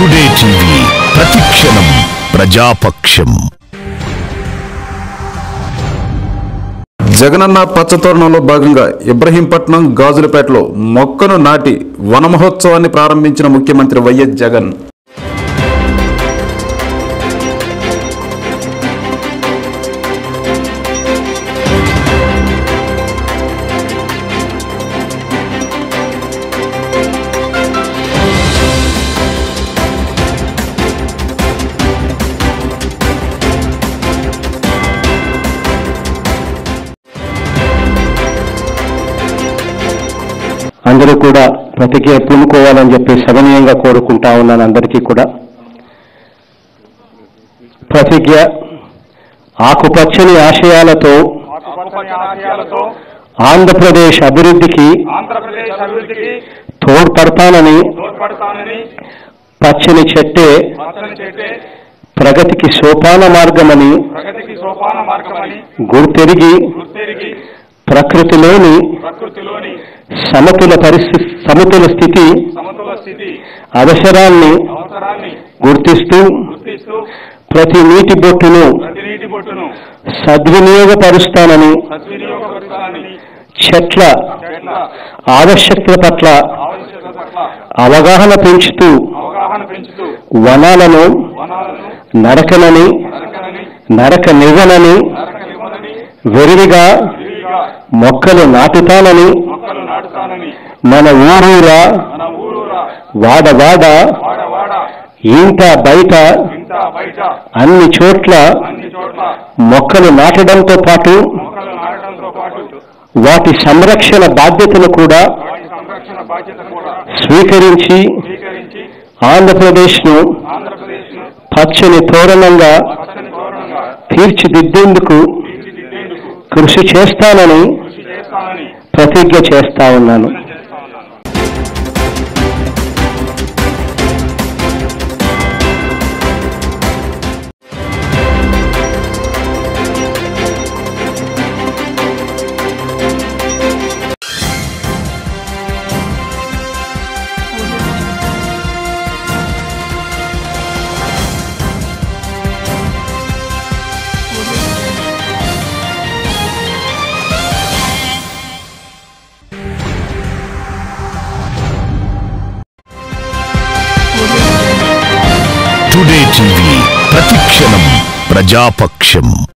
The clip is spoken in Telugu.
టుడే టీవీ ప్రతిక్షణం ప్రజాపక్షం జగనన్న పచ్చతోరణంలో భాగంగా ఇబ్రహీంపట్నం గాజులపేటలో మొక్కను నాటి వన మహోత్సవాన్ని ప్రారంభించిన ముఖ్యమంత్రి వైఎస్ జగన్ అందరూ కూడా ప్రతిజ్ఞ పూనుకోవాలని చెప్పి సవినయంగా కోరుకుంటా ఉన్నాను అందరికీ కూడా ప్రతిజ్ఞ ఆకుపచ్చని ఆశయాలతో ఆకుపచ్చని ఆశయాలతో ఆంధ్రప్రదేశ్ అభివృద్ధికి ఆంధ్రప్రదేశ్ అభివృద్ధికి తోడ్పడతానని తోడ్పడతానని పచ్చని చెట్టే పచ్చని చెట్టే ప్రగతికి సోపాన మార్గమని ప్రగతికి సోపాన మార్గమని గుర్తెరిగి గుర్తెరిగి ప్రకృతిలోని ప్రకృతిలోని సమతుల పరిస్థితి సమతుల స్థితి సమతుల స్థితి అవసరాన్ని అవసరాన్ని గుర్తిస్తూ గుర్తిస్తూ ప్రతి నీటి బొట్టును ప్రతి నీటి బొట్టును సద్వినియోగపరుస్తానని సద్వినియోగపరచాలని చెట్ల చెట్ల ఆవశ్యకత పట్ల ఆవశ్యకత పట్ల అవగాహన పెంచుతూ అవగాహన పెంచుతూ వనాలను వనాలను నరకనని నరకనని నరక నివ్వనని నరకనివ్వనని వెరివిగా విరివిగా మొక్కలు నాటుతానని మొక్కలు నాటుతానని మన ఊరూరా మన ఊరూరా వాడవాడ వాడ వాడ ఇంట బయట ఇంత బయట అన్ని చోట్ల అన్ని చోట్ల మొక్కలు నాటడంతో పాటు మొక్కలు నాటడంతో పాటు వాటి సంరక్షణ బాధ్యతను కూడా వాటి సంరక్షణ బాధ్యత కూడా స్వీకరించి స్వీకరించి ఆంధ్రప్రదేశ్ను ఆంధ్రప్రదేశ్ను పచ్చని తోరణంగా పచ్చని తోరణంగా తీర్చిదిద్దేందుకు తీర్చిదిద్దేందుకు కృషి చేస్తానని కృషి చేస్తానని ప్రతిజ్ఞ చేస్తా ఉన్నాను చేస్తా ఉన్నాను టుడే టీవీ ప్రతిక్షణం ప్రజాపక్షం